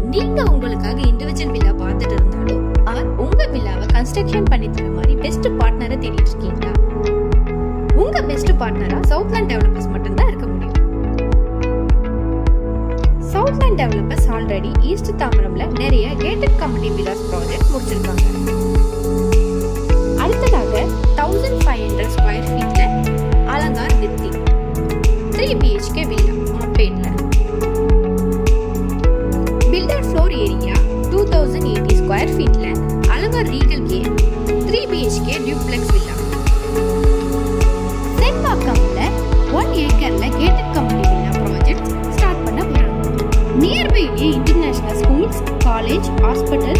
நீங்க உங்களுக்காக individual villa பார்த்துட்டு இருந்தாலும் ஆர் உங்க வில்லாவை கன்ஸ்ட்ரக்ஷன் பண்ணி தர மாதிரி பெஸ்ட் பார்ட்னரை தேடிட்டு இருக்கீங்களா உங்க பெஸ்ட் பார்ட்னரா சவுத்லேண்ட் டெவலப்பர்ஸ் மட்டும்தான் இருக்க முடியும் சவுத்லேண்ட் டெவலப்பர்ஸ் ஆல்ரெடி ஈஸ்ட் தாம்பரம்ல நிறைய கேட்டட் கம்யூனிட்டி வில்லாஸ் ப்ராஜெக்ட் முடிச்சிருக்காங்க அடுத்ததாக தௌசண்ட் ஃபைவ் ஹண்ட்ரட் ஸ்கொயர் ஃபீட்ல Alankar Vidhi three BHK villa மப்பேட்ல builder floor area two thousand eighty square ஃபீட்ல Alankar regal game three BHK duplex villa சென்பாக்கம்ல ஒன் ஏக்கர்ல gated community villa project start பண்ண போறாங்க நியர்பைலே இன்டர்நேஷனல் ஸ்கூல்ஸ் காலேஜ் ஹாஸ்பிட்டல்